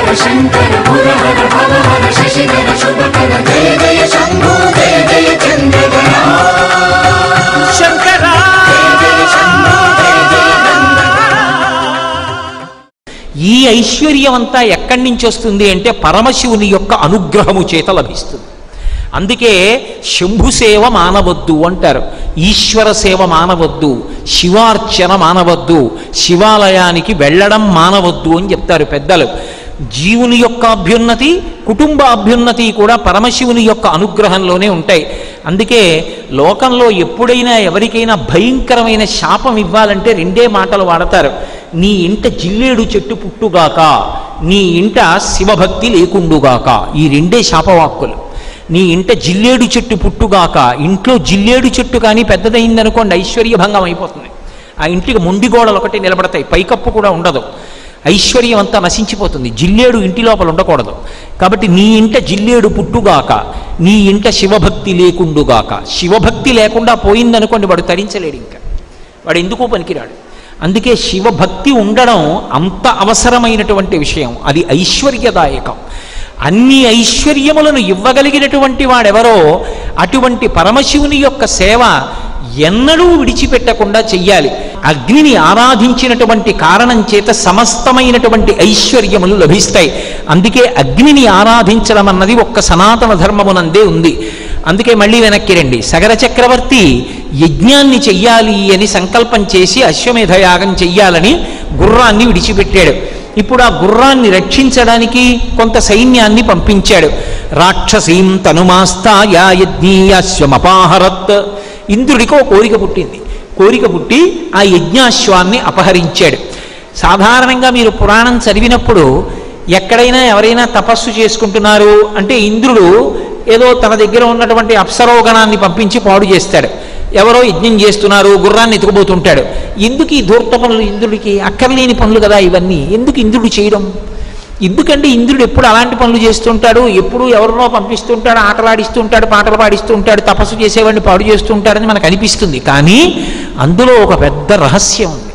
శంకర మురహర భవహర శశిధర శుభకర జయ జయ శంభో జయ జయ చంద్రధర శంకరా ఈ ఐశ్వర్యం అంతా ఎక్కడి నుంచి వస్తుంది అంటే పరమశివుని యొక్క అనుగ్రహము చేత లభిస్తుంది అందుకే శంభు సేవ మానవద్దు అంటారు ఈశ్వర సేవ మానవద్దు శివార్చన మానవద్దు శివాలయానికి వెళ్ళడం మానవద్దు అని చెప్తారు పెద్దలు జీవుని యొక్క అభ్యున్నతి కుటుంబ అభ్యున్నతి కూడా పరమశివుని యొక్క అనుగ్రహంలోనే ఉంటాయి అందుకే లోకంలో ఎప్పుడైనా ఎవరికైనా భయంకరమైన శాపం ఇవ్వాలంటే రెండే మాటలు వాడతారు నీ ఇంట జిల్లేడు చెట్టు పుట్టుగాక నీ ఇంట శివభక్తి లేకుండుగాక ఈ రెండే శాపవాక్కులు నీ ఇంట జిల్లేడు చెట్టు పుట్టుగాక ఇంట్లో జిల్లేడు చెట్టు కానీ పెద్దదైందనుకోండి ఐశ్వర్యభంగం అయిపోతుంది ఆ ఇంటికి మొండి గోడలు ఒకటి నిలబడతాయి పైకప్పు కూడా ఉండదు ఐశ్వర్యం అంతా నశించిపోతుంది జిల్లేడు ఇంటి లోపల ఉండకూడదు కాబట్టి నీ ఇంట జిల్లేడు పుట్టుగాక నీ ఇంట శివభక్తి లేకుండుగాక శివభక్తి లేకుండా పోయిందనుకోండి వాడు తరించలేడు ఇంకా వాడు ఎందుకో పనికిరాడు అందుకే శివభక్తి ఉండడం అంత అవసరమైనటువంటి విషయం అది ఐశ్వర్యదాయకం అన్ని ఐశ్వర్యములను ఇవ్వగలిగినటువంటి వాడెవరో అటువంటి పరమశివుని యొక్క సేవ ఎన్నడూ విడిచిపెట్టకుండా చెయ్యాలి అగ్నిని ఆరాధించినటువంటి కారణం చేత సమస్తమైనటువంటి ఐశ్వర్యములు లభిస్తాయి అందుకే అగ్నిని ఆరాధించడం అన్నది ఒక్క సనాతన ధర్మమునందే ఉంది అందుకే మళ్ళీ వెనక్కి రండి సగర చక్రవర్తి యజ్ఞాన్ని చెయ్యాలి అని సంకల్పం చేసి అశ్వమేధ యాగం చెయ్యాలని గుర్రాన్ని విడిచిపెట్టాడు ఇప్పుడు ఆ గుర్రాన్ని రక్షించడానికి కొంత సైన్యాన్ని పంపించాడు రాక్షసీం తనుమాస్తాయ యజ్ఞీయాశ్వమపాహరత్ ఇంద్రుడికి ఓ కోరిక పుట్టింది కోరిక పుట్టి ఆ యజ్ఞాశ్వాన్ని అపహరించాడు సాధారణంగా మీరు పురాణం చదివినప్పుడు ఎక్కడైనా ఎవరైనా తపస్సు చేసుకుంటున్నారు అంటే ఇంద్రుడు ఏదో తన దగ్గర ఉన్నటువంటి అప్సరోగణాన్ని పంపించి పాడు చేస్తాడు ఎవరో యజ్ఞం చేస్తున్నారు గుర్రాన్ని ఎత్తుకుపోతుంటాడు ఎందుకు ఈ ధూర్త పనులు ఇంద్రుడికి అక్కర్లేని పనులు కదా ఇవన్నీ ఎందుకు ఇంద్రుడు చేయడం ఎందుకంటే ఇంద్రుడు ఎప్పుడు అలాంటి పనులు చేస్తుంటాడు ఎప్పుడు ఎవరినో పంపిస్తుంటాడు ఆటలాడిస్తుంటాడు పాటలు పాడిస్తుంటాడు తపస్సు చేసేవాడిని పాడు చేస్తుంటాడని మనకు అనిపిస్తుంది కానీ అందులో ఒక పెద్ద రహస్యం ఉంది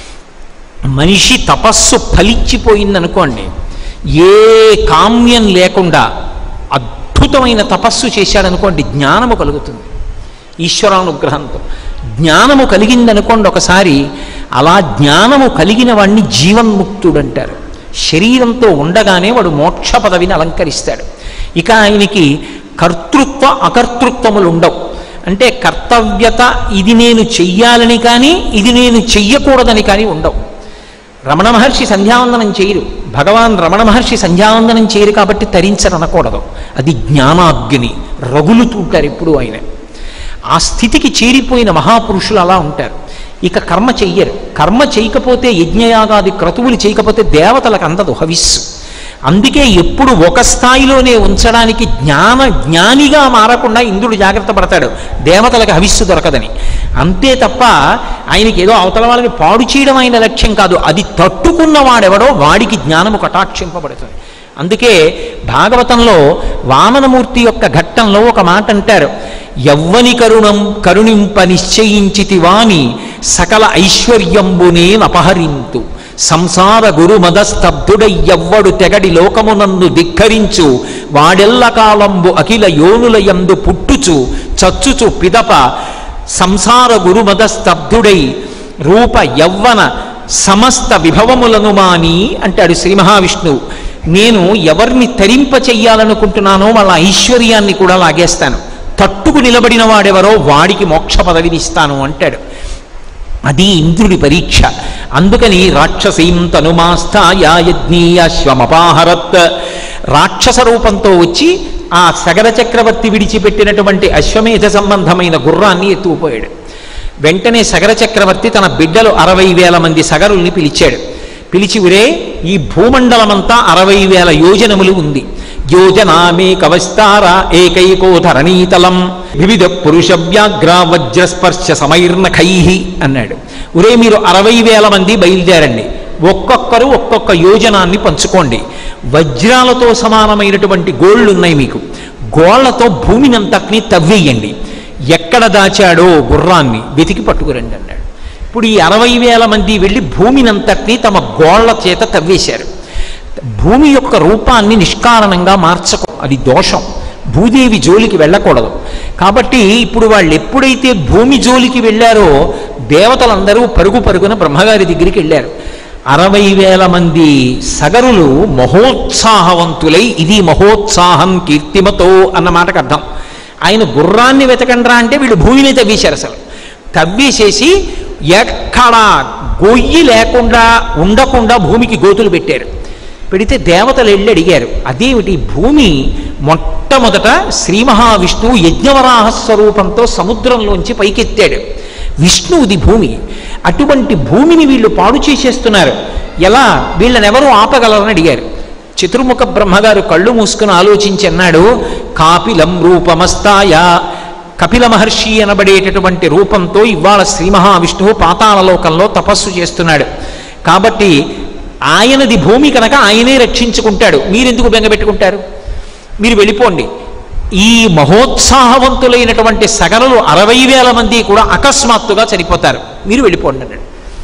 మనిషి తపస్సు ఫలించిపోయిందనుకోండి ఏ కామ్యం లేకుండా అద్భుతమైన తపస్సు చేశాడనుకోండి జ్ఞానము కలుగుతుంది ఈశ్వరానుగ్రహంతో జ్ఞానము కలిగిందనుకోండి ఒకసారి అలా జ్ఞానము కలిగిన వాడిని జీవన్ముక్తుడు అంటారు శరీరంతో ఉండగానే వాడు మోక్ష పదవిని అలంకరిస్తాడు ఇక ఆయనకి కర్తృత్వ అకర్తృత్వములు ఉండవు అంటే కర్తవ్యత ఇది నేను చెయ్యాలని కానీ ఇది నేను చెయ్యకూడదని కానీ ఉండవు రమణ మహర్షి సంధ్యావందనం చేయరు భగవాన్ రమణ మహర్షి సంధ్యావందనం చేయరు కాబట్టి తరించరనకూడదు అది జ్ఞానాగ్ని రగులుతుంటారు ఎప్పుడు ఆయన ఆ స్థితికి చేరిపోయిన మహాపురుషులు అలా ఉంటారు ఇక కర్మ చెయ్యరు కర్మ చేయకపోతే యజ్ఞయాగాది క్రతువులు చేయకపోతే దేవతలకు అందదు హవిస్సు అందుకే ఎప్పుడు ఒక స్థాయిలోనే ఉంచడానికి జ్ఞాన జ్ఞానిగా మారకుండా ఇంద్రుడు జాగ్రత్త పడతాడు దేవతలకు హవిస్సు దొరకదని అంతే తప్ప ఆయనకి ఏదో అవతల వాళ్ళని పాడు చేయడం ఆయన లక్ష్యం కాదు అది తట్టుకున్నవాడెవడో వాడికి జ్ఞానము కటాక్షింపబడుతుంది అందుకే భాగవతంలో వామనమూర్తి యొక్క ఘట్టంలో ఒక మాట అంటారు యవ్వని కరుణం కరుణింప నిశ్చయించితి వాని సకల ఐశ్వర్యంబునే అపహరింతు సంసార గురు మదస్తబ్దుడై ఎవ్వడు తెగడి లోకమునందు ధిక్కరించు వాడెల్ల కాలంబు అఖిల యోనులయందు పుట్టుచు చచ్చుచు పిదప సంసార గురు మదస్తబ్దుడై రూప యవ్వన సమస్త విభవములను మాని అంటాడు శ్రీ మహావిష్ణువు నేను ఎవరిని తరింప చెయ్యాలనుకుంటున్నానో వాళ్ళ ఐశ్వర్యాన్ని కూడా లాగేస్తాను తట్టుకు నిలబడిన వాడెవరో వాడికి మోక్ష పదవినిస్తాను అంటాడు అది ఇంద్రుడి పరీక్ష అందుకని రాక్షసీం తనుమాస్థాయజ్ఞీయశ్వమపాహరత్ రాక్షస రూపంతో వచ్చి ఆ సగర చక్రవర్తి విడిచిపెట్టినటువంటి అశ్వమేధ సంబంధమైన గుర్రాన్ని ఎత్తుకుపోయాడు వెంటనే సగర చక్రవర్తి తన బిడ్డలు అరవై వేల మంది సగరుల్ని పిలిచాడు పిలిచి ఉరే ఈ భూమండలమంతా అరవై వేల యోజనములు ఉంది యోజనామే కవస్తార ఏకైకో ధరణీతలం వివిధ పురుష వ్యాఘ్ర వజ్రస్పర్శ సమైర్నఖై అన్నాడు ఉరే మీరు అరవై వేల మంది బయలుదేరండి ఒక్కొక్కరు ఒక్కొక్క యోజనాన్ని పంచుకోండి వజ్రాలతో సమానమైనటువంటి గోళ్ళు ఉన్నాయి మీకు గోళ్లతో భూమినంతటిని తవ్వేయండి ఎక్కడ దాచాడో గుర్రాన్ని వెతికి పట్టుకురండి అన్నాడు ఇప్పుడు ఈ అరవై వేల మంది వెళ్ళి భూమినంతటిని తమ గోళ్ల చేత తవ్వేశారు భూమి యొక్క రూపాన్ని నిష్కారణంగా మార్చకు అది దోషం భూదేవి జోలికి వెళ్ళకూడదు కాబట్టి ఇప్పుడు వాళ్ళు ఎప్పుడైతే భూమి జోలికి వెళ్ళారో దేవతలందరూ పరుగు పరుగున బ్రహ్మగారి దగ్గరికి వెళ్ళారు అరవై వేల మంది సగరులు మహోత్సాహవంతులై ఇది మహోత్సాహం కీర్తిమతో అన్న మాటకు అర్థం ఆయన గుర్రాన్ని వెతకండ్రా అంటే వీళ్ళు భూమిని తవ్వేశారు అసలు తవ్వేసేసి ఎక్కడ గొయ్యి లేకుండా ఉండకుండా భూమికి గోతులు పెట్టారు పెడితే దేవతలు వెళ్ళి అడిగారు అదేమిటి భూమి మొట్టమొదట శ్రీ మహావిష్ణువు యజ్ఞవరాహ స్వరూపంతో సముద్రంలోంచి పైకెత్తాడు విష్ణువుది భూమి అటువంటి భూమిని వీళ్ళు పాడు చేసేస్తున్నారు ఎలా వీళ్ళని ఎవరు ఆపగలరని అడిగారు చతుర్ముఖ బ్రహ్మగారు కళ్ళు మూసుకుని ఆలోచించి అన్నాడు కాపిలం రూపమస్తాయ కపిల మహర్షి అనబడేటటువంటి రూపంతో ఇవాళ శ్రీ మహావిష్ణువు పాతాళలోకంలో తపస్సు చేస్తున్నాడు కాబట్టి ఆయనది భూమి కనుక ఆయనే రక్షించుకుంటాడు మీరెందుకు బెంగపెట్టుకుంటారు మీరు వెళ్ళిపోండి ఈ మహోత్సాహవంతులైనటువంటి సగరులు అరవై వేల మంది కూడా అకస్మాత్తుగా చనిపోతారు మీరు వెళ్ళిపోండి అన్నాడు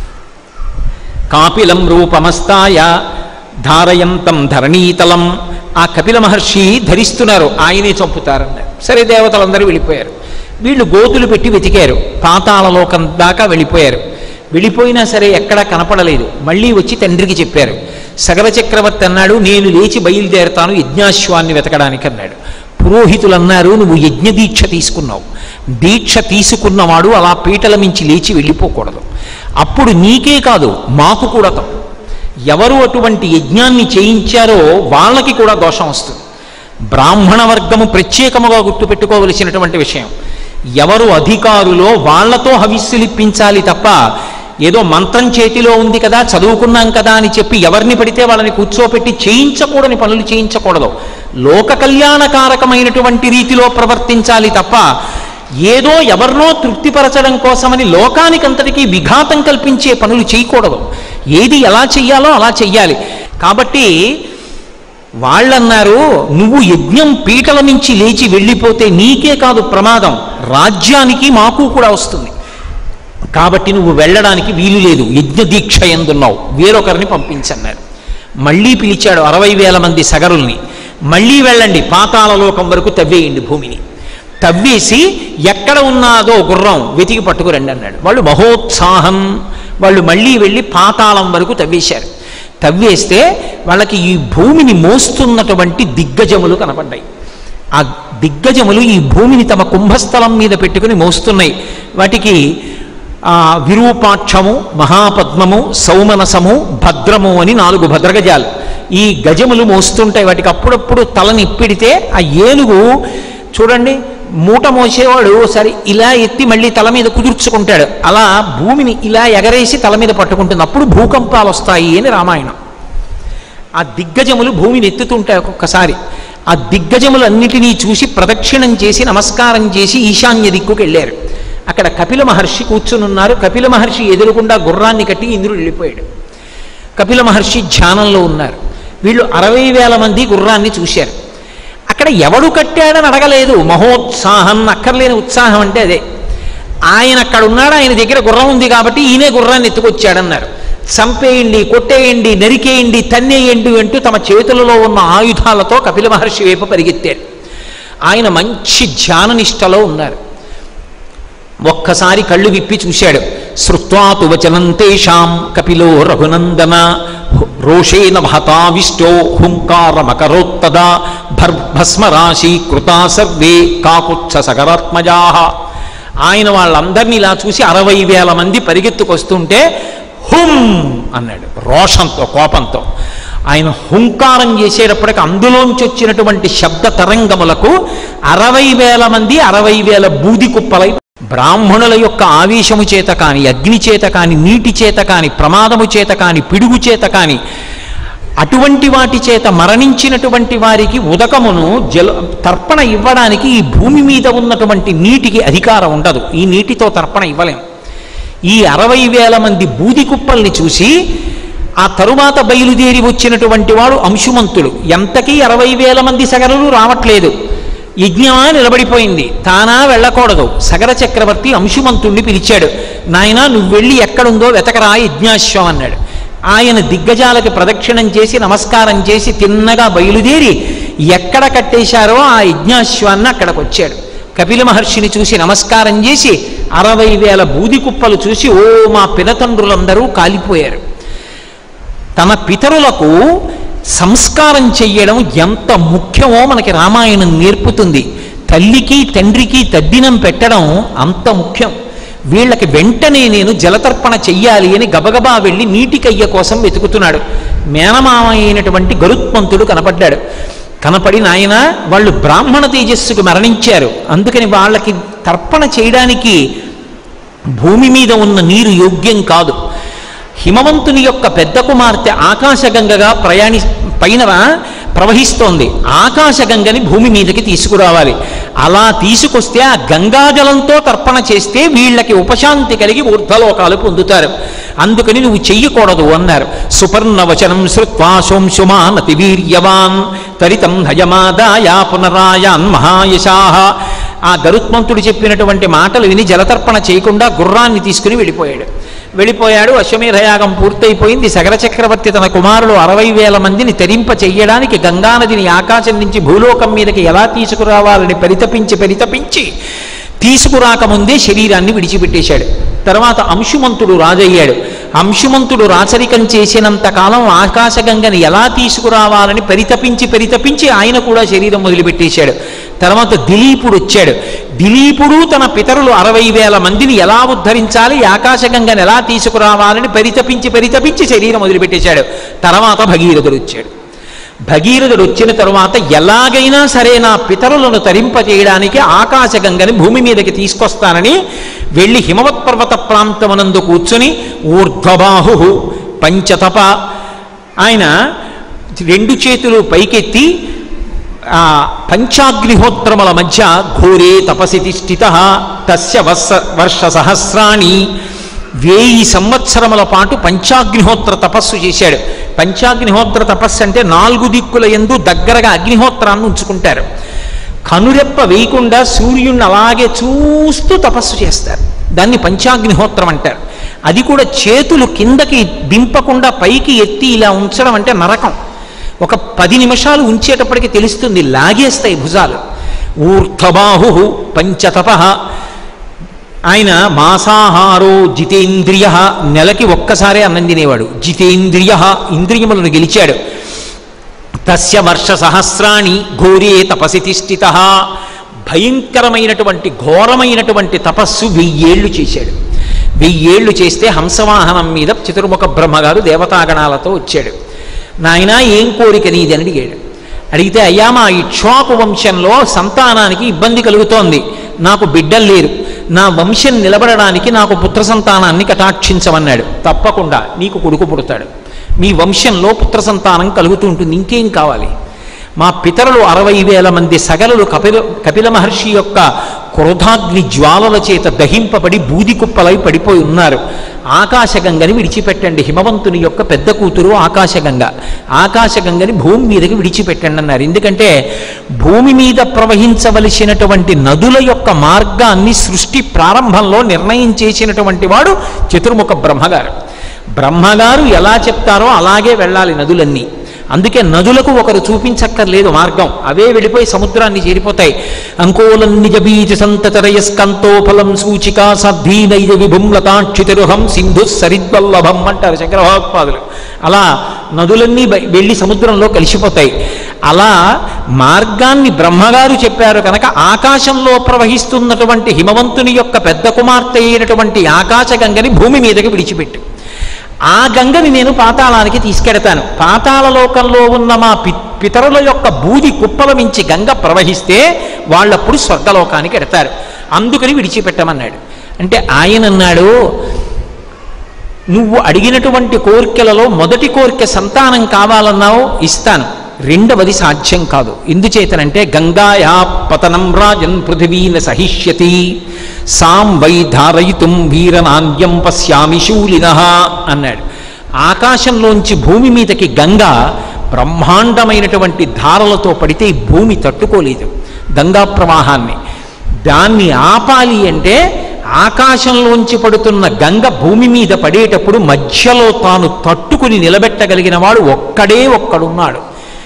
కాపిలం రూపమస్తాయ ధారయంతం ధరణీతలం ఆ కపిల మహర్షి ధరిస్తున్నారు ఆయనే చంపుతారన్నారు సరే దేవతలందరూ వెళ్ళిపోయారు వీళ్ళు గోతులు పెట్టి వెతికారు పాతాళలోకం దాకా వెళ్ళిపోయారు వెళ్ళిపోయినా సరే ఎక్కడా కనపడలేదు మళ్ళీ వచ్చి తండ్రికి చెప్పారు సగర చక్రవర్తి అన్నాడు నేను లేచి బయలుదేరతాను యజ్ఞాశ్వాన్ని వెతకడానికి అన్నాడు పురోహితులు అన్నారు నువ్వు యజ్ఞ దీక్ష తీసుకున్నావు దీక్ష తీసుకున్నవాడు అలా పీటల మించి లేచి వెళ్ళిపోకూడదు అప్పుడు నీకే కాదు మాకు కూడా తప్పు ఎవరు అటువంటి యజ్ఞాన్ని చేయించారో వాళ్ళకి కూడా దోషం వస్తుంది బ్రాహ్మణ వర్గము ప్రత్యేకముగా గుర్తుపెట్టుకోవలసినటువంటి విషయం ఎవరు అధికారులో వాళ్లతో హవిస్సులిప్పించాలి తప్ప ఏదో మంత్రం చేతిలో ఉంది కదా చదువుకున్నాం కదా అని చెప్పి ఎవరిని పడితే వాళ్ళని కూర్చోపెట్టి చేయించకూడని పనులు చేయించకూడదు లోక కళ్యాణకారకమైనటువంటి రీతిలో ప్రవర్తించాలి తప్ప ఏదో ఎవరినో తృప్తిపరచడం కోసమని లోకానికంతటికీ విఘాతం కల్పించే పనులు చేయకూడదు ఏది ఎలా చెయ్యాలో అలా చెయ్యాలి కాబట్టి వాళ్ళన్నారు నువ్వు యజ్ఞం పీటల నుంచి లేచి వెళ్ళిపోతే నీకే కాదు ప్రమాదం రాజ్యానికి మాకు కూడా వస్తుంది కాబట్టి నువ్వు వెళ్ళడానికి వీలు లేదు యజ్ఞ దీక్ష ఎందున్నావు వేరొకరిని పంపించన్నారు మళ్ళీ పిలిచాడు అరవై వేల మంది సగరుల్ని మళ్ళీ వెళ్ళండి పాతాళలోకం వరకు తవ్వేయండి భూమిని తవ్వేసి ఎక్కడ ఉన్నాదో గుర్రం వెతికి పట్టుకురండి అన్నాడు వాళ్ళు మహోత్సాహం వాళ్ళు మళ్ళీ వెళ్ళి పాతాళం వరకు తవ్వేశారు తవ్వేస్తే వాళ్ళకి ఈ భూమిని మోస్తున్నటువంటి దిగ్గజములు కనపడ్డాయి ఆ దిగ్గజములు ఈ భూమిని తమ కుంభస్థలం మీద పెట్టుకుని మోస్తున్నాయి వాటికి ఆ విరూపాక్షము మహాపద్మము సౌమనసము భద్రము అని నాలుగు భద్రగజాలు ఈ గజములు మోస్తుంటాయి వాటికి అప్పుడప్పుడు తలని ఇప్పిడితే ఆ ఏనుగు చూడండి మూట మోసేవాడు సరే ఇలా ఎత్తి మళ్ళీ తల మీద కుదుర్చుకుంటాడు అలా భూమిని ఇలా ఎగరేసి తల మీద పట్టుకుంటుంది అప్పుడు భూకంపాలు వస్తాయి అని రామాయణం ఆ దిగ్గజములు భూమిని ఎత్తుతుంటాయి ఒక్కొక్కసారి ఆ దిగ్గజములన్నిటినీ చూసి ప్రదక్షిణం చేసి నమస్కారం చేసి ఈశాన్య దిక్కుకు వెళ్ళారు అక్కడ కపిల మహర్షి కూర్చునున్నారు కపిల మహర్షి ఎదురుగుండా గుర్రాన్ని కట్టి ఇంద్రుడు వెళ్ళిపోయాడు కపిల మహర్షి ధ్యానంలో ఉన్నారు వీళ్ళు అరవై వేల మంది గుర్రాన్ని చూశారు అక్కడ ఎవడు కట్టాడని అడగలేదు మహోత్సాహం అక్కర్లేని ఉత్సాహం అంటే అదే ఆయన అక్కడ ఉన్నాడు ఆయన దగ్గర గుర్రం ఉంది కాబట్టి ఈయనే గుర్రాన్ని ఎత్తుకొచ్చాడన్నారు చంపేయండి కొట్టేయండి నరికేయండి తన్నేయండి అంటూ తమ చేతులలో ఉన్న ఆయుధాలతో కపిల మహర్షి వైపు పరిగెత్తారు ఆయన మంచి ధ్యాననిష్టలో ఉన్నారు ఒక్కసారి కళ్ళు విప్పి చూశాడు శృత్వాతు వచనం తేషాం కపిలో రఘునందన రోషేన భతావిష్టో హుంకారమకరోత్తదా భస్మరాశి కృతా సర్వే కాకుత్స సగరాత్మజా ఆయన వాళ్ళందరినీ ఇలా చూసి అరవై వేల మంది పరిగెత్తుకొస్తుంటే హుం అన్నాడు రోషంతో కోపంతో ఆయన హుంకారం చేసేటప్పటికి అందులోంచి వచ్చినటువంటి శబ్ద తరంగములకు అరవై వేల మంది అరవై వేల బూది కుప్పలై బ్రాహ్మణుల యొక్క ఆవేశము చేత కాని అగ్ని చేత కాని నీటి చేత కాని ప్రమాదము చేత కాని పిడుగు చేత కాని అటువంటి వాటి చేత మరణించినటువంటి వారికి ఉదకమును జల తర్పణ ఇవ్వడానికి ఈ భూమి మీద ఉన్నటువంటి నీటికి అధికారం ఉండదు ఈ నీటితో తర్పణ ఇవ్వలేం ఈ అరవై వేల మంది బూది కుప్పల్ని చూసి ఆ తరువాత బయలుదేరి వచ్చినటువంటి వాడు అంశుమంతుడు ఎంతకీ అరవై వేల మంది సగరులు రావట్లేదు యజ్ఞమా నిలబడిపోయింది తానా వెళ్ళకూడదు సగర చక్రవర్తి అంశుమంతుణ్ణి పిలిచాడు నాయనా నువ్వు వెళ్ళి ఎక్కడుందో వెతకరా యజ్ఞాశ్వం అన్నాడు ఆయన దిగ్గజాలకి ప్రదక్షిణం చేసి నమస్కారం చేసి తిన్నగా బయలుదేరి ఎక్కడ కట్టేశారో ఆ యజ్ఞాశ్వాన్ని అక్కడికి వచ్చాడు కపిల మహర్షిని చూసి నమస్కారం చేసి అరవై వేల బూది కుప్పలు చూసి ఓ మా పినతండ్రులందరూ కాలిపోయారు తన పితరులకు సంస్కారం చెయ్యడం ఎంత ముఖ్యమో మనకి రామాయణం నేర్పుతుంది తల్లికి తండ్రికి తద్దినం పెట్టడం అంత ముఖ్యం వీళ్ళకి వెంటనే నేను జలతర్పణ చెయ్యాలి అని గబగబా వెళ్ళి నీటికయ్య కోసం వెతుకుతున్నాడు మేనమామ అయినటువంటి గరుత్మంతుడు కనపడ్డాడు కనపడి నాయన వాళ్ళు బ్రాహ్మణ తేజస్సుకు మరణించారు అందుకని వాళ్ళకి తర్పణ చేయడానికి భూమి మీద ఉన్న నీరు యోగ్యం కాదు హిమవంతుని యొక్క పెద్ద కుమార్తె ఆకాశగంగగా ప్రయాణి పైన ప్రవహిస్తోంది ఆకాశగంగని భూమి మీదకి తీసుకురావాలి అలా తీసుకొస్తే ఆ గంగాజలంతో తర్పణ చేస్తే వీళ్ళకి ఉపశాంతి కలిగి ఊర్ధ్వలోకాలు పొందుతారు అందుకని నువ్వు చెయ్యకూడదు అన్నారు సుపర్ణవచనం శ్రుత్వా సోంశుమానతి వీర్యవాన్ తరితం హయమాదాయ పునరాయాన్ మహాయశాహ ఆ గరుత్మంతుడు చెప్పినటువంటి మాటలు విని జలతర్పణ చేయకుండా గుర్రాన్ని తీసుకుని వెళ్ళిపోయాడు వెళ్ళిపోయాడు అశ్వమేధయాగం పూర్తయిపోయింది సగర చక్రవర్తి తన కుమారులు అరవై వేల మందిని తెరింప చెయ్యడానికి గంగానదిని ఆకాశం నుంచి భూలోకం మీదకి ఎలా తీసుకురావాలని పరితపించి పరితపించి తీసుకురాకముందే శరీరాన్ని విడిచిపెట్టేశాడు తర్వాత అంశుమంతుడు రాజయ్యాడు అంశుమంతుడు రాచరికం చేసినంత కాలం ఆకాశగంగని ఎలా తీసుకురావాలని పరితపించి పరితపించి ఆయన కూడా శరీరం వదిలిపెట్టేశాడు తర్వాత దిలీపుడు వచ్చాడు దిలీపుడు తన పితరులు అరవై వేల మందిని ఎలా ఉద్ధరించాలి ఆకాశగంగని ఎలా తీసుకురావాలని పరితపించి పరితపించి శరీరం వదిలిపెట్టేశాడు తర్వాత భగీరథుడు వచ్చాడు భగీరథుడు వచ్చిన తరువాత ఎలాగైనా సరే నా పితరులను తరింపజేయడానికి ఆకాశగంగని భూమి మీదకి తీసుకొస్తానని వెళ్ళి హిమవత్ పర్వత ప్రాంతమునందు కూర్చుని ఊర్ధ్వబాహు పంచతప ఆయన రెండు చేతులు పైకెత్తి ఆ పంచాగ్నిహోత్రముల మధ్య ఘోరే తపసి తిష్ఠిత తస్య వర్ష వర్ష సహస్రాణి వేయి సంవత్సరముల పాటు పంచాగ్నిహోత్ర తపస్సు చేశాడు పంచాగ్నిహోత్ర తపస్సు అంటే నాలుగు దిక్కుల ఎందు దగ్గరగా అగ్నిహోత్రాన్ని ఉంచుకుంటారు కనురెప్ప వేయకుండా సూర్యుడిని అలాగే చూస్తూ తపస్సు చేస్తారు దాన్ని పంచాగ్నిహోత్రం అంటారు అది కూడా చేతులు కిందకి దింపకుండా పైకి ఎత్తి ఇలా ఉంచడం అంటే నరకం ఒక పది నిమిషాలు ఉంచేటప్పటికి తెలుస్తుంది లాగేస్తాయి భుజాలు ఊర్ధబాహు పంచతప ఆయన మాసాహారో జితేంద్రియ నెలకి ఒక్కసారే అన్నం తినేవాడు జితేంద్రియ ఇంద్రియములను గెలిచాడు తస్య వర్ష సహస్రాణి ఘోరే తపసి తిష్ఠిత భయంకరమైనటువంటి ఘోరమైనటువంటి తపస్సు వెయ్యేళ్ళు చేశాడు వెయ్యేళ్ళు చేస్తే హంసవాహనం మీద చతుర్ముఖ బ్రహ్మగారు దేవతాగణాలతో వచ్చాడు నాయనా ఏం కోరిక నీది అని అడిగాడు అడిగితే అయ్యా మా ఇక్ష్వాకు వంశంలో సంతానానికి ఇబ్బంది కలుగుతోంది నాకు బిడ్డలు లేరు నా వంశం నిలబడడానికి నాకు పుత్ర సంతానాన్ని కటాక్షించమన్నాడు తప్పకుండా నీకు కొడుకు పుడతాడు మీ వంశంలో పుత్ర సంతానం కలుగుతూ ఉంటుంది ఇంకేం కావాలి మా పితరులు అరవై వేల మంది సగలులు కపిల కపిల మహర్షి యొక్క క్రోధాగ్ని జ్వాలల చేత దహింపబడి బూది కుప్పలై పడిపోయి ఉన్నారు ఆకాశగంగని విడిచిపెట్టండి హిమవంతుని యొక్క పెద్ద కూతురు ఆకాశగంగ ఆకాశగంగని భూమి మీదకి విడిచిపెట్టండి అన్నారు ఎందుకంటే భూమి మీద ప్రవహించవలసినటువంటి నదుల యొక్క మార్గాన్ని సృష్టి ప్రారంభంలో నిర్ణయం చేసినటువంటి వాడు చతుర్ముఖ బ్రహ్మగారు బ్రహ్మగారు ఎలా చెప్తారో అలాగే వెళ్ళాలి నదులన్నీ అందుకే నదులకు ఒకరు చూపించక్కర్లేదు మార్గం అవే వెళ్ళిపోయి సముద్రాన్ని చేరిపోతాయి అంకోలం నిజ బీజ సంతతరయస్కంతో ఫలం సూచికా సద్ధీనైజ విభుం లతాక్షితిరుహం సింధు సరిద్వల్లభం అంటారు శంకరభగవత్పాదులు అలా నదులన్నీ బయ- వెళ్ళి సముద్రంలో కలిసిపోతాయి అలా మార్గాన్ని బ్రహ్మగారు చెప్పారు కనుక ఆకాశంలో ప్రవహిస్తున్నటువంటి హిమవంతుని యొక్క పెద్ద కుమార్తె అయినటువంటి ఆకాశగంగని భూమి మీదకి విడిచిపెట్టు ఆ గంగని నేను పాతాళానికి తీసుకెడతాను పాతాళ లోకంలో ఉన్న మా పి పితరుల యొక్క బూది కుప్పల మించి గంగ ప్రవహిస్తే వాళ్ళప్పుడు స్వర్గలోకానికి ఎడతారు అందుకని విడిచిపెట్టమన్నాడు అంటే ఆయన అన్నాడు నువ్వు అడిగినటువంటి కోరికలలో మొదటి కోరిక సంతానం కావాలన్నావు ఇస్తాను రెండవది సాధ్యం కాదు ఎందుచేతనంటే గంగాయా పతనం రాజన్ పృథివీన సహిష్యతి సాం వై ధారయితుం వీరనాన్యం పశ్యామి శూలిన అన్నాడు ఆకాశంలోంచి భూమి మీదకి గంగ బ్రహ్మాండమైనటువంటి ధారలతో పడితే ఈ భూమి తట్టుకోలేదు గంగా ప్రవాహాన్ని దాన్ని ఆపాలి అంటే ఆకాశంలోంచి పడుతున్న గంగ భూమి మీద పడేటప్పుడు మధ్యలో తాను తట్టుకుని నిలబెట్టగలిగిన వాడు ఒక్కడే ఒక్కడున్నాడు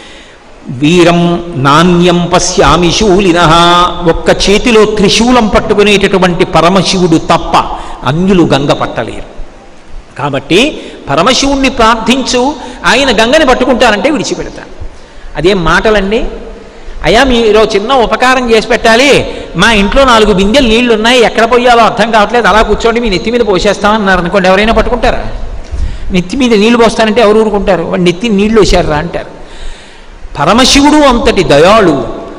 వీరం నాణ్యం పశ్యామి శూలిన ఒక్క చేతిలో త్రిశూలం పట్టుకునేటటువంటి పరమశివుడు తప్ప అన్యులు గంగ పట్టలేరు కాబట్టి పరమశివుణ్ణి ప్రార్థించు ఆయన గంగని పట్టుకుంటానంటే విడిచిపెడతాను అదేం మాటలండి అయ్యా మీరు చిన్న ఉపకారం చేసి పెట్టాలి మా ఇంట్లో నాలుగు బిందెలు నీళ్లు ఉన్నాయి ఎక్కడ పోయాలో అర్థం కావట్లేదు అలా కూర్చోండి మీ నెత్తి మీద పోసేస్తామన్నారు అనుకోండి ఎవరైనా పట్టుకుంటారా నెత్తి మీద నీళ్లు పోస్తానంటే ఎవరు ఊరుకుంటారు వాడు నెత్తి నీళ్లు వేశారా అంటారు పరమశివుడు అంతటి దయాళు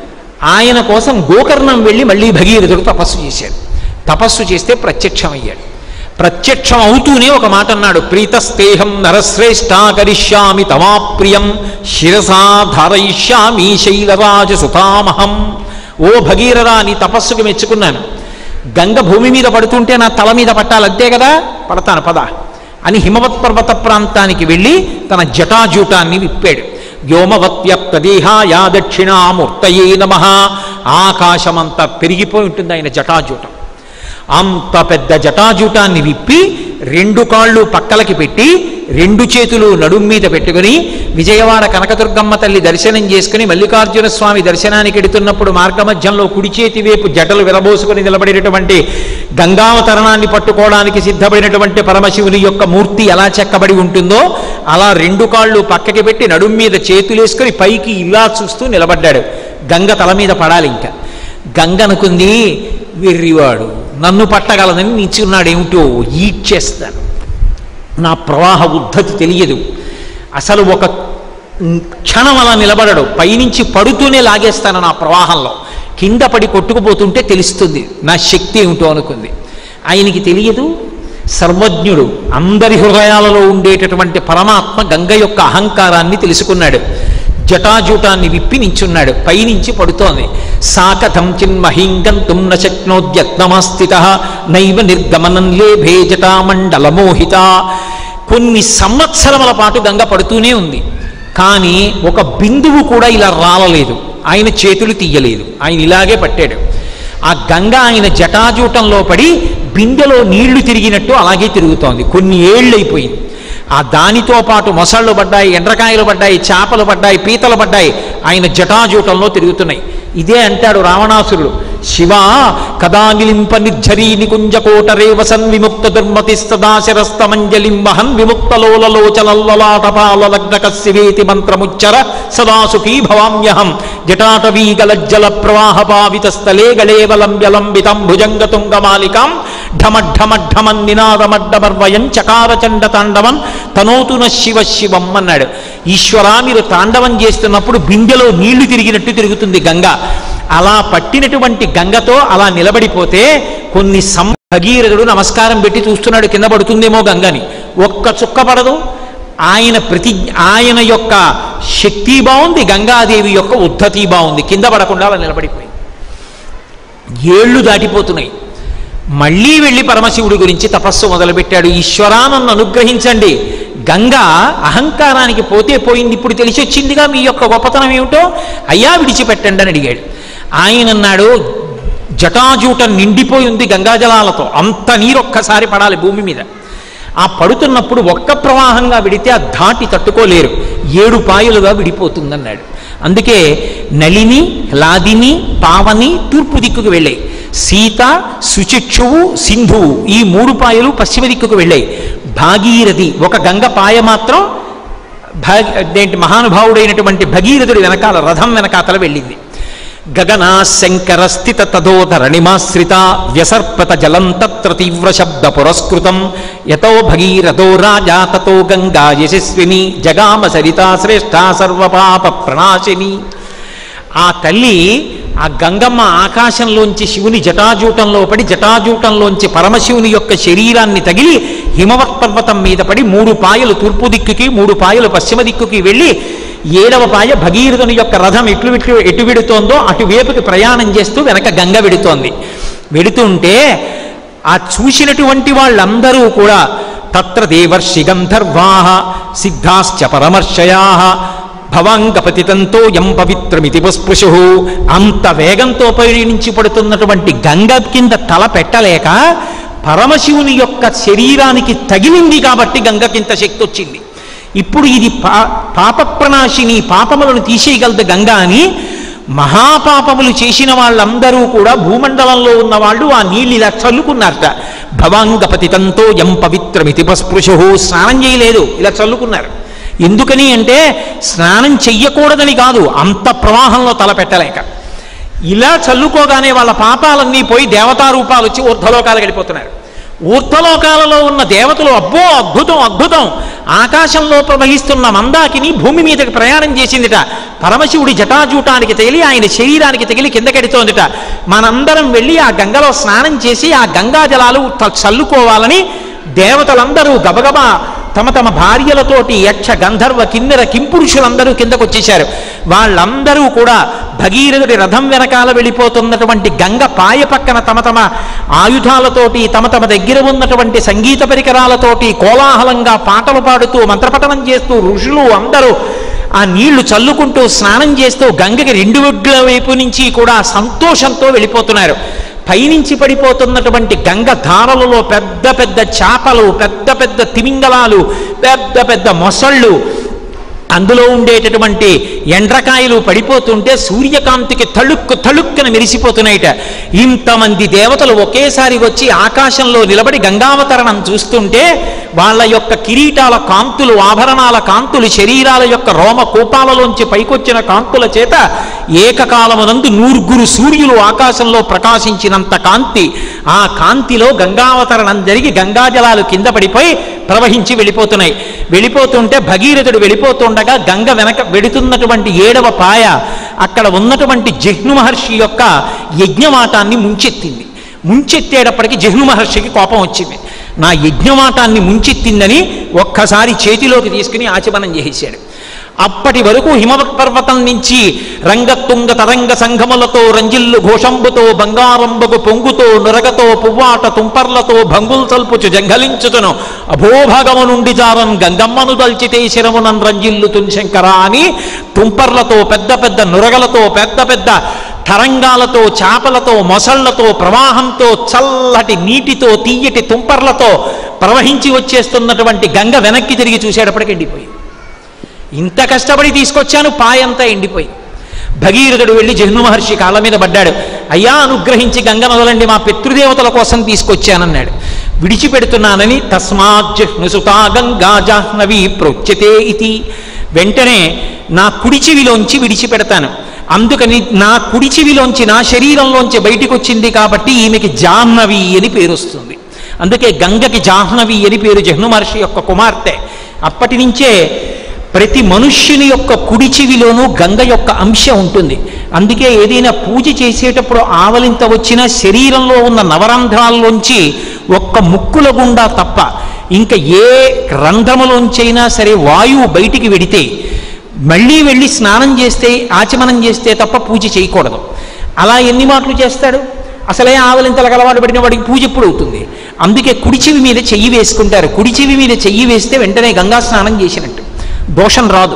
ఆయన కోసం గోకర్ణం వెళ్ళి మళ్ళీ భగీరథుడు తపస్సు చేశాడు తపస్సు చేస్తే ప్రత్యక్షమయ్యాడు ప్రత్యక్షం అవుతూనే ఒక మాట అన్నాడు ప్రీతస్తేహం నరశ్రేష్ఠ కరిష్యామి తమాప్రియం శిరసా ధారయిష్యామి శైలరాజ సుతామహం ఓ భగీరథ నీ తపస్సుకు మెచ్చుకున్నాను గంగ భూమి మీద పడుతుంటే నా తల మీద పట్టాలి అంతే కదా పడతాను పద అని హిమవత్ పర్వత ప్రాంతానికి వెళ్ళి తన జటాజూటాన్ని విప్పాడు వ్యోమవత్యప్తదేహాయా దక్షిణామూర్తయే నమ ఆకాశమంతా పెరిగిపోయి ఉంటుంది ఆయన జటాజూటం అంత పెద్ద జటాజూటాన్ని విప్పి రెండు కాళ్ళు పక్కలకి పెట్టి రెండు చేతులు నడుం మీద పెట్టుకుని విజయవాడ కనకదుర్గమ్మ తల్లి దర్శనం చేసుకుని మల్లికార్జున స్వామి దర్శనానికి ఎడుతున్నప్పుడు మార్గమధ్యంలో కుడి చేతి వైపు జటలు విరబోసుకుని నిలబడినటువంటి గంగావతరణాన్ని పట్టుకోవడానికి సిద్ధపడినటువంటి పరమశివుని యొక్క మూర్తి ఎలా చెక్కబడి ఉంటుందో అలా రెండు కాళ్ళు పక్కకి పెట్టి నడుం మీద చేతులేసుకుని పైకి ఇలా చూస్తూ నిలబడ్డాడు గంగ తల మీద పడాలి ఇంకా గంగ అనుకుంది వెర్రివాడు నన్ను పట్టగలదని నిల్చున్నాడు ఏమిటో ఈడ్చేస్తాను నా ప్రవాహ ఉద్ధతి తెలియదు అసలు ఒక క్షణం అలా నిలబడడు పైనుంచి పడుతూనే లాగేస్తాను నా ప్రవాహంలో కింద పడి కొట్టుకుపోతుంటే తెలుస్తుంది నా శక్తి ఏమిటో అనుకుంది ఆయనకి తెలియదు సర్వజ్ఞుడు అందరి హృదయాలలో ఉండేటటువంటి పరమాత్మ గంగ యొక్క అహంకారాన్ని తెలుసుకున్నాడు జటాజూటాన్ని విప్పి నించున్నాడు పైనుంచి పడుతోంది సాకథం చిన్మహీంగంతుం న శక్నోద్యత్నమాస్థిత నైవ నిర్గమనం లేభే జటామండలమోహిత కొన్ని సంవత్సరముల పాటు గంగ పడుతూనే ఉంది కానీ ఒక బిందువు కూడా ఇలా రాలలేదు ఆయన చేతులు తీయలేదు ఆయన ఇలాగే పట్టాడు ఆ గంగ ఆయన జటాజూటంలో పడి బిందెలో నీళ్లు తిరిగినట్టు అలాగే తిరుగుతోంది కొన్ని ఏళ్ళైపోయింది ఆ దానితో పాటు మొసళ్ళు పడ్డాయి ఎండ్రకాయలు పడ్డాయి చేపలు పడ్డాయి పీతలు పడ్డాయి ఆయన జటాజూటంలో తిరుగుతున్నాయి ఇదే అంటాడు రావణాసురుడు శివ కదా నిలింప నిర్ఝరీ నికుంజకోటరేవ సన్ విముక్త దుర్మతిస్తదాశరస్తమంజలిం వహన్ విముక్తలోలలోచలల్లలాటపాలగ్నకస్యవేతి మంత్రముచ్చర సదా సుఖీ భవామ్యహం జటాటవీగలజ్జల ప్రవాహ పావితస్థలే గళేవలంబ్యలంబితం భుజంగతుంగమాలికాం ఢమఢమఢమన్ నినాదమడ్డమర్వయం చకార చండ తాండవన్ తనోతున శివ శివం అన్నాడు ఈశ్వరా మీరు తాండవం చేస్తున్నప్పుడు బిందెలో నీళ్లు తిరిగినట్టు తిరుగుతుంది గంగ అలా పట్టినటువంటి గంగతో అలా నిలబడిపోతే కొన్ని సం భగీరథుడు నమస్కారం పెట్టి చూస్తున్నాడు కింద పడుతుందేమో గంగని ఒక్క చుక్క పడదు ఆయన ప్రతి ఆయన యొక్క శక్తి బాగుంది గంగాదేవి యొక్క ఉద్ధతి బాగుంది కింద పడకుండా అలా నిలబడిపోయింది ఏళ్ళు దాటిపోతున్నాయి మళ్ళీ వెళ్ళి పరమశివుడి గురించి తపస్సు మొదలుపెట్టాడు ఈశ్వరా నన్ను అనుగ్రహించండి గంగ అహంకారానికి పోతే పోయింది ఇప్పుడు తెలిసి వచ్చిందిగా మీ యొక్క గొప్పతనం ఏమిటో అయ్యా విడిచిపెట్టండి అని అడిగాడు ఆయన అన్నాడు జటాజూటం నిండిపోయి ఉంది గంగాజలాలతో అంత నీరు ఒక్కసారి పడాలి భూమి మీద ఆ పడుతున్నప్పుడు ఒక్క ప్రవాహంగా విడితే ఆ ధాటి తట్టుకోలేరు ఏడు పాయలుగా విడిపోతుందన్నాడు అందుకే నళిని లాదిని పావని తూర్పు దిక్కుకు వెళ్ళాయి సీత సుచిక్షువు సింధువు ఈ మూడు పాయలు పశ్చిమ దిక్కుకు వెళ్ళాయి భాగీరథి ఒక గంగ పాయ మాత్రం భా దేంటి మహానుభావుడైనటువంటి భగీరథుడి వెనకాల రథం వెనకాతల వెళ్ళింది గగనా శంకర స్థిత తదోధరణిమాశ్రిత వ్యసర్పత జలం తత్ర తీవ్ర శబ్ద పురస్కృతం యతో భగీరథో రాజా తతో గంగా యశస్విని జగామ సరితా శ్రేష్ఠ సర్వపాప ప్రణాశిని ఆ తల్లి ఆ గంగమ్మ ఆకాశంలోంచి శివుని జటాజూటంలో పడి జటాజూటంలోంచి పరమశివుని యొక్క శరీరాన్ని తగిలి హిమవత్ పర్వతం మీద పడి మూడు పాయలు తూర్పు దిక్కుకి మూడు పాయలు పశ్చిమ దిక్కుకి వెళ్ళి ఏడవ పాయ భగీరథుని యొక్క రథం ఎట్లు ఎట్లు ఎటు విడుతోందో అటువైపుకి ప్రయాణం చేస్తూ వెనక గంగ విడుతోంది వెడుతుంటే ఆ చూసినటువంటి వాళ్ళందరూ కూడా తత్ర దేవర్షి గంధర్వా సిద్ధాశ్చ పరమర్షయా భవాంగపతితంతో యం పవిత్రమితి పుస్పృశు అంత వేగంతో పైనుంచి పడుతున్నటువంటి గంగ కింద తల పెట్టలేక పరమశివుని యొక్క శరీరానికి తగిలింది కాబట్టి గంగకింత శక్తి వచ్చింది ఇప్పుడు ఇది పా పాప ప్రణాశిని పాపములను తీసేయగలదు గంగా అని మహాపాపములు చేసిన వాళ్ళందరూ కూడా భూమండలంలో ఉన్న వాళ్ళు ఆ నీళ్ళు ఇలా చల్లుకున్నారట భవాంగపతితంతో ఎం పవిత్రమితి పస్పృశు స్నానం చేయలేదు ఇలా చల్లుకున్నారు ఎందుకని అంటే స్నానం చెయ్యకూడదని కాదు అంత ప్రవాహంలో తలపెట్టలేక ఇలా చల్లుకోగానే వాళ్ళ పాపాలన్నీ పోయి దేవతా రూపాలు వచ్చి ఊర్ధలోకాలు గడిపోతున్నారు ఊర్ధలోకాలలో ఉన్న దేవతలు అబ్బో అద్భుతం అద్భుతం ఆకాశంలో ప్రవహిస్తున్న మందాకిని భూమి మీదకి ప్రయాణం చేసిందిట పరమశివుడి జటాజూటానికి తగిలి ఆయన శరీరానికి తగిలి కిందకెడుతోందిట మనందరం వెళ్ళి ఆ గంగలో స్నానం చేసి ఆ గంగా జలాలు త- చల్లుకోవాలని దేవతలందరూ గబగబా తమ తమ భార్యలతోటి యక్ష గంధర్వ కిన్నెర కింపురుషులందరూ కిందకు వచ్చేశారు వాళ్ళందరూ కూడా భగీరథుడి రథం వెనకాల వెళ్ళిపోతున్నటువంటి గంగ పాయ పక్కన తమ తమ ఆయుధాలతోటి తమ తమ దగ్గర ఉన్నటువంటి సంగీత పరికరాలతోటి కోలాహలంగా పాటలు పాడుతూ మంత్రపఠనం చేస్తూ ఋషులు అందరూ ఆ నీళ్లు చల్లుకుంటూ స్నానం చేస్తూ గంగకి రెండు ఒడ్ల వైపు నుంచి కూడా సంతోషంతో వెళ్ళిపోతున్నారు పైనుంచి పడిపోతున్నటువంటి గంగ ధారలలో పెద్ద పెద్ద చేపలు పెద్ద పెద్ద తిమింగలాలు పెద్ద పెద్ద మొసళ్ళు అందులో ఉండేటటువంటి ఎండ్రకాయలు పడిపోతుంటే సూర్యకాంతికి తళుక్కు తళుక్కున మెరిసిపోతున్నాయిట ఇంతమంది దేవతలు ఒకేసారి వచ్చి ఆకాశంలో నిలబడి గంగావతరణం చూస్తుంటే వాళ్ళ యొక్క కిరీటాల కాంతులు ఆభరణాల కాంతులు శరీరాల యొక్క రోమ కూపాలలోంచి పైకొచ్చిన కాంతుల చేత ఏకకాలమునందు నూరుగురు సూర్యులు ఆకాశంలో ప్రకాశించినంత కాంతి ఆ కాంతిలో గంగావతరణం జరిగి గంగాజలాలు కింద పడిపోయి ప్రవహించి వెళ్ళిపోతున్నాయి వెళ్ళిపోతుంటే భగీరథుడు వెళ్ళిపోతుండగా గంగ వెనక వెడుతున్నటువంటి ఏడవ పాయ అక్కడ ఉన్నటువంటి జిహ్ను మహర్షి యొక్క యజ్ఞవాటాన్ని ముంచెత్తింది ముంచెత్తేటప్పటికి జిహ్ను మహర్షికి కోపం వచ్చింది నా యజ్ఞవాటాన్ని ముంచెత్తిందని ఒక్కసారి చేతిలోకి తీసుకుని ఆచమనం చేసేశాడు అప్పటి వరకు హిమవత్ పర్వతం నుంచి రంగతుంగ తరంగ సంఘములతో రంజిల్లు ఘోషంబుతో బంగారంబగు పొంగుతో నురగతో పువ్వాట తుంపర్లతో భంగుల్ తల్పుచు జంఘలించుతును అభోభాగము నుండి జారన్ గంగమ్మను దల్చితే శిరమునన్ రంజిల్లుతున్ శంకర అని తుంపర్లతో పెద్ద పెద్ద నురగలతో పెద్ద పెద్ద తరంగాలతో చేపలతో మొసళ్లతో ప్రవాహంతో చల్లటి నీటితో తీయటి తుంపర్లతో ప్రవహించి వచ్చేస్తున్నటువంటి గంగ వెనక్కి తిరిగి చూసేటప్పటికి ఎండిపోయింది ఇంత కష్టపడి తీసుకొచ్చాను పాయంతా ఎండిపోయి భగీరథుడు వెళ్ళి జహ్ను మహర్షి కాళ్ళ మీద పడ్డాడు అయ్యా అనుగ్రహించి గంగ మొదలండి మా పితృదేవతల కోసం తీసుకొచ్చానన్నాడు విడిచిపెడుతున్నానని తస్మాత్ జహ్నుసుతా గంగా జాహ్నవి ప్రోచ్యతే ఇది వెంటనే నా కుడి చెవిలోంచి విడిచిపెడతాను అందుకని నా కుడి చెవిలోంచి నా శరీరంలోంచి బయటికి వచ్చింది కాబట్టి ఈమెకి జాహ్నవి అని పేరు వస్తుంది అందుకే గంగకి జాహ్నవి అని పేరు జహ్ను మహర్షి యొక్క కుమార్తె అప్పటి నుంచే ప్రతి మనుష్యుని యొక్క కుడి చెవిలోనూ గంగ యొక్క అంశ ఉంటుంది అందుకే ఏదైనా పూజ చేసేటప్పుడు ఆవలింత వచ్చిన శరీరంలో ఉన్న నవరంధ్రాల్లోంచి ఒక్క ముక్కుల గుండా తప్ప ఇంకా ఏ రంధ్రములోంచైనా సరే వాయువు బయటికి వెడితే మళ్ళీ వెళ్ళి స్నానం చేస్తే ఆచమనం చేస్తే తప్ప పూజ చేయకూడదు అలా ఎన్ని మాటలు చేస్తాడు అసలే ఆవలింతలకు అలవాటు పడిన వాడికి పూజ ఎప్పుడు అవుతుంది అందుకే కుడి చెవి మీద చెయ్యి వేసుకుంటారు కుడి చెవి మీద చెయ్యి వేస్తే వెంటనే గంగా స్నానం చేసినట్టు దోషం రాదు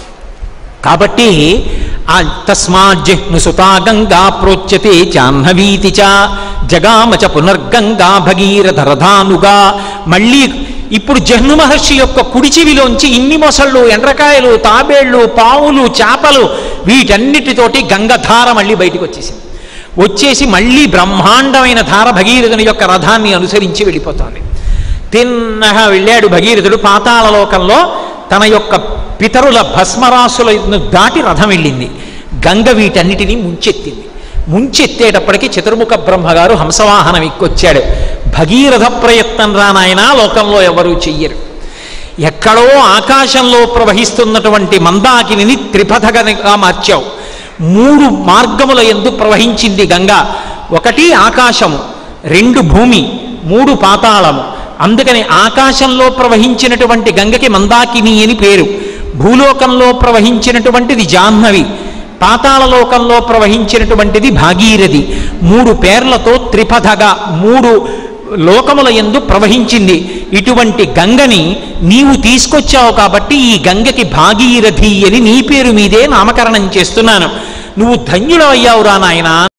కాబట్టి ఆ తస్మాజ్జిహ్ను సుతా గంగా ప్రోచ్యతే చాహ్నవీతి చ జగామచ పునర్గంగా భగీరథరథానుగా మళ్ళీ ఇప్పుడు జహ్ను మహర్షి యొక్క కుడి చెవిలోంచి ఇన్ని మొసళ్ళు ఎండ్రకాయలు తాబేళ్లు పావులు చేపలు వీటన్నిటితోటి గంగధార మళ్ళీ బయటికి వచ్చేసింది వచ్చేసి మళ్ళీ బ్రహ్మాండమైన ధార భగీరథుని యొక్క రథాన్ని అనుసరించి వెళ్ళిపోతోంది తిన్నగా వెళ్ళాడు భగీరథుడు పాతాళ లోకంలో తన యొక్క పితరుల భస్మరాసులను దాటి రథం వెళ్ళింది గంగ వీటన్నిటినీ ముంచెత్తింది ముంచెత్తేటప్పటికి చతుర్ముఖ బ్రహ్మగారు హంసవాహనం ఎక్కొచ్చాడు భగీరథ ప్రయత్నం రానాయన లోకంలో ఎవరూ చెయ్యరు ఎక్కడో ఆకాశంలో ప్రవహిస్తున్నటువంటి మందాకిని త్రిపథగగా మార్చావు మూడు మార్గముల ఎందు ప్రవహించింది గంగ ఒకటి ఆకాశము రెండు భూమి మూడు పాతాళము అందుకని ఆకాశంలో ప్రవహించినటువంటి గంగకి మందాకిని అని పేరు భూలోకంలో ప్రవహించినటువంటిది జాహ్నవి పాతాళలోకంలో ప్రవహించినటువంటిది భాగీరథి మూడు పేర్లతో త్రిపథగా మూడు లోకముల ఎందు ప్రవహించింది ఇటువంటి గంగని నీవు తీసుకొచ్చావు కాబట్టి ఈ గంగకి భాగీరథి అని నీ పేరు మీదే నామకరణం చేస్తున్నాను నువ్వు ధన్యుడవయ్యావురా నాయనా